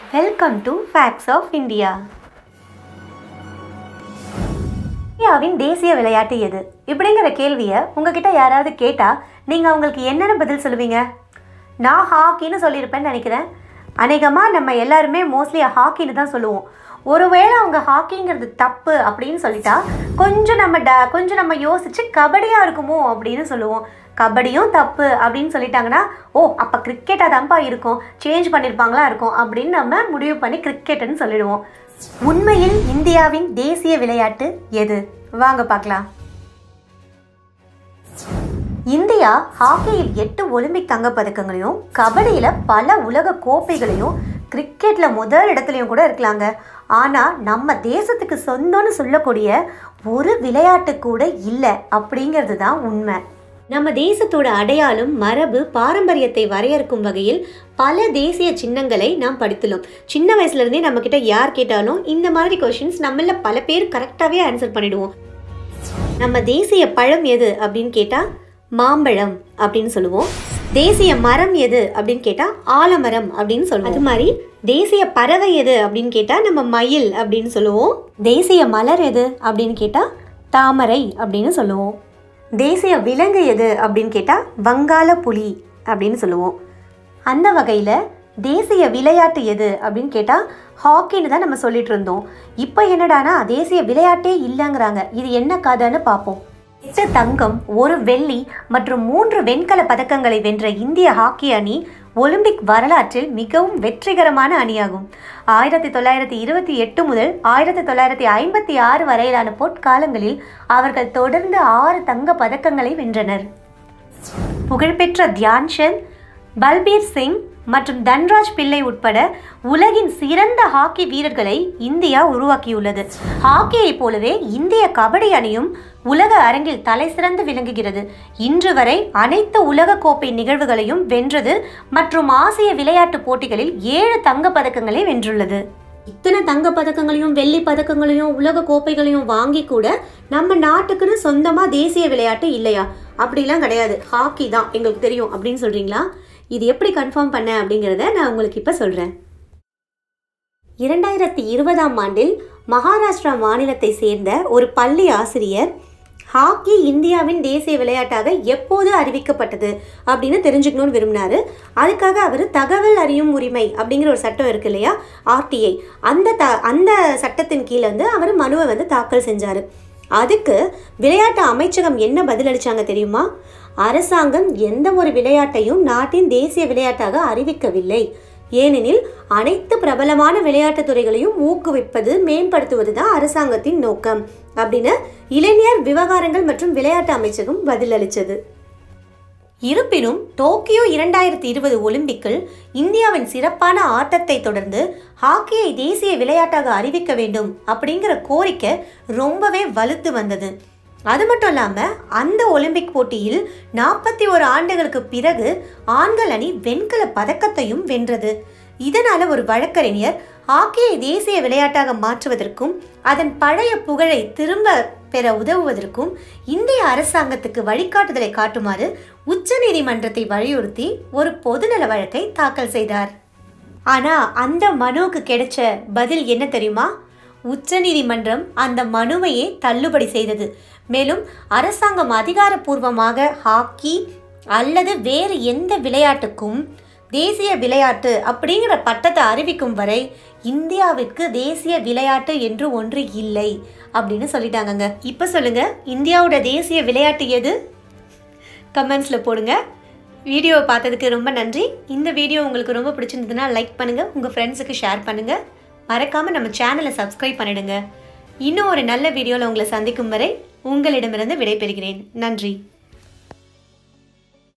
welcome to facts of India இந்தியாவின் தேசிய விளையாட்டு எது இப்படிங்கிற கேள்வியை உங்ககிட்ட யாராவது கேட்டால் நீங்கள் அவங்களுக்கு என்னென்ன பதில் சொல்லுவீங்க நான் ஹாக்கின்னு சொல்லியிருப்பேன்னு நினைக்கிறேன் அநேகமாக நம்ம எல்லாருமே மோஸ்ட்லி ஹாக்கின்னு தான் சொல்லுவோம் ஒருவேளை அவங்க ஹாக்கிங்கிறது தப்பு அப்படின்னு சொல்லிட்டா கொஞ்சம் நம்ம ட கொஞ்சம் நம்ம யோசிச்சு கபடியாக இருக்குமோ அப்படின்னு சொல்லுவோம் கபடியும் தப்பு அப்படின்னு சொல்லிட்டாங்கன்னா ஓ அப்போ கிரிக்கெட்டாக தான்ப்பா இருக்கும் சேஞ்ச் பண்ணியிருப்பாங்களா இருக்கும் அப்படின்னு நம்ம முடிவு பண்ணி கிரிக்கெட்டுன்னு சொல்லிடுவோம் உண்மையில் இந்தியாவின் தேசிய விளையாட்டு எது வாங்க பார்க்கலாம் இந்தியா ஹாக்கியில் எட்டு ஒலிம்பிக் தங்கப்பதக்கங்களையும் கபடியில் பல உலக கோப்பைகளையும் கிரிக்கெட்ல முதல் இடத்துலையும் கூட இருக்கலாங்க ஆனால் நம்ம தேசத்துக்கு சொந்தம்னு சொல்லக்கூடிய ஒரு விளையாட்டு கூட இல்லை அப்படிங்கிறது தான் உண்மை நம்ம தேசத்தோட அடையாளம் மரபு பாரம்பரியத்தை வரையறுக்கும் வகையில் பல தேசிய சின்னங்களை நாம் படித்துள்ளோம் சின்ன வயசுல இருந்தே நம்ம கிட்ட யார் கேட்டாலும் இந்த மாதிரி கொஷின்ஸ் நம்மள பல பேர் கரெக்டாகவே ஆன்சர் பண்ணிடுவோம் நம்ம தேசிய பழம் எது அப்படின்னு கேட்டால் மாம்பழம் அப்படின்னு சொல்லுவோம் தேசிய மரம் எது அப்படின்னு கேட்டால் ஆலமரம் அப்படின்னு சொல்லுவோம் அது மாதிரி தேசிய பறவை எது அப்படின்னு கேட்டால் நம்ம மயில் அப்படின்னு சொல்லுவோம் தேசிய மலர் எது அப்படின்னு கேட்டால் தாமரை அப்படின்னு சொல்லுவோம் தேசிய விலங்கு எது அப்படின்னு கேட்டால் வங்காள புலி அப்படின்னு சொல்லுவோம் அந்த வகையில் தேசிய விளையாட்டு எது அப்படின்னு கேட்டால் ஹாக்கின்னு தான் நம்ம சொல்லிட்டு இருந்தோம் இப்போ என்னடானா தேசிய விளையாட்டே இல்லைங்கிறாங்க இது என்ன கதைன்னு பார்ப்போம் எட்டு தங்கம் ஒரு வெள்ளி மற்றும் மூன்று வெண்கல பதக்கங்களை வென்ற இந்திய ஹாக்கி அணி ஒலிம்பிக் வரலாற்றில் மிகவும் வெற்றிகரமான அணியாகும் ஆயிரத்தி தொள்ளாயிரத்தி இருபத்தி எட்டு முதல் ஆயிரத்தி தொள்ளாயிரத்தி ஐம்பத்தி ஆறு வரையிலான பொற்காலங்களில் அவர்கள் தொடர்ந்து ஆறு தங்க பதக்கங்களை வென்றனர் புகழ்பெற்ற தியான்சந்த் பல்பீர் சிங் மற்றும் தன்ராஜ் பிள்ளை உட்பட உலகின் சிறந்த ஹாக்கி வீரர்களை இந்தியா உருவாக்கியுள்ளது ஹாக்கியைப் போலவே இந்திய கபடி அணியும் உலக அரங்கில் தலை சிறந்து விளங்குகிறது இன்று வரை அனைத்து உலக கோப்பை நிகழ்வுகளையும் வென்றது மற்றும் ஆசிய விளையாட்டுப் போட்டிகளில் ஏழு தங்கப் பதக்கங்களை வென்றுள்ளது இத்தனை தங்க பதக்கங்களையும் வெள்ளி பதக்கங்களையும் உலக கோப்பைகளையும் வாங்கி கூட நம்ம நாட்டுக்குன்னு சொந்தமா தேசிய விளையாட்டு இல்லையா அப்படிலாம் கிடையாது ஹாக்கி தான் எங்களுக்கு தெரியும் அப்படின்னு சொல்றீங்களா இது எப்படி கன்ஃபார்ம் பண்ண அப்படிங்கிறத நான் உங்களுக்கு இப்போ சொல்கிறேன் இரண்டாயிரத்தி இருபதாம் ஆண்டில் மகாராஷ்டிரா மாநிலத்தை சேர்ந்த ஒரு பள்ளி ஆசிரியர் ஹாக்கி இந்தியாவின் தேசிய விளையாட்டாக எப்போது அறிவிக்கப்பட்டது அப்படின்னு தெரிஞ்சுக்கணும்னு விரும்பினாரு அதுக்காக அவர் தகவல் அறியும் உரிமை அப்படிங்கிற ஒரு சட்டம் இருக்கு இல்லையா ஆர்டிஐ அந்த த அந்த சட்டத்தின் கீழே வந்து அவர் மனுவை வந்து தாக்கல் செஞ்சார் அதுக்கு விளையாட்டு அமைச்சகம் என்ன பதிலளிச்சாங்க தெரியுமா அரசாங்கம் எந்த ஒரு விளையாட்டையும் நாட்டின் தேசிய விளையாட்டாக அறிவிக்கவில்லை ஏனெனில் அனைத்து பிரபலமான விளையாட்டுத் துறைகளையும் ஊக்குவிப்பது மேம்படுத்துவது தான் அரசாங்கத்தின் நோக்கம் அப்படின்னு இளைஞர் விவகாரங்கள் மற்றும் விளையாட்டு அமைச்சகம் பதிலளித்தது இருப்பினும் டோக்கியோ இரண்டாயிரத்தி இருபது ஒலிம்பிக்கில் இந்தியாவின் சிறப்பான ஆட்டத்தை தொடர்ந்து ஹாக்கியை தேசிய விளையாட்டாக அறிவிக்க வேண்டும் அப்படிங்கிற கோரிக்கை ரொம்பவே வலுத்து வந்தது அது மட்டும் இல்லாமல் அந்த ஒலிம்பிக் போட்டியில் நாற்பத்தி ஒரு ஆண்டுகளுக்கு பிறகு ஆண்கள் அணி வெண்கல பதக்கத்தையும் வென்றது இதனால ஒரு வழக்கறிஞர் ஹாக்கியை தேசிய விளையாட்டாக மாற்றுவதற்கும் அதன் பழைய புகழை திரும்ப பெற உதவுவதற்கும் இந்திய அரசாங்கத்துக்கு வழிகாட்டுதலை காட்டுமாறு உச்சநீதிமன்றத்தை வலியுறுத்தி ஒரு பொதுநல வழக்கை தாக்கல் செய்தார் ஆனா அந்த மனுவுக்கு கிடைச்ச பதில் என்ன தெரியுமா உச்சநீதிமன்றம் அந்த மனுவையே தள்ளுபடி செய்தது மேலும் அரசாங்கம் அதிகாரப்பூர்வமாக ஹாக்கி அல்லது வேறு எந்த விளையாட்டுக்கும் தேசிய விளையாட்டு அப்படிங்கிற பட்டத்தை அறிவிக்கும் வரை இந்தியாவிற்கு தேசிய விளையாட்டு என்று ஒன்று இல்லை அப்படின்னு சொல்லிட்டாங்கங்க இப்போ சொல்லுங்க இந்தியாவோட தேசிய விளையாட்டு எது கமெண்ட்ஸில் போடுங்க வீடியோவை பார்த்ததுக்கு ரொம்ப நன்றி இந்த வீடியோ உங்களுக்கு ரொம்ப பிடிச்சிருந்ததுன்னா லைக் பண்ணுங்கள் உங்கள் ஃப்ரெண்ட்ஸுக்கு ஷேர் பண்ணுங்கள் மறக்காமல் நம்ம சேனலை சப்ஸ்கிரைப் பண்ணிடுங்க இன்னும் ஒரு நல்ல வீடியோவில் உங்களை சந்திக்கும் வரை உங்களிடமிருந்து விடைபெறுகிறேன் நன்றி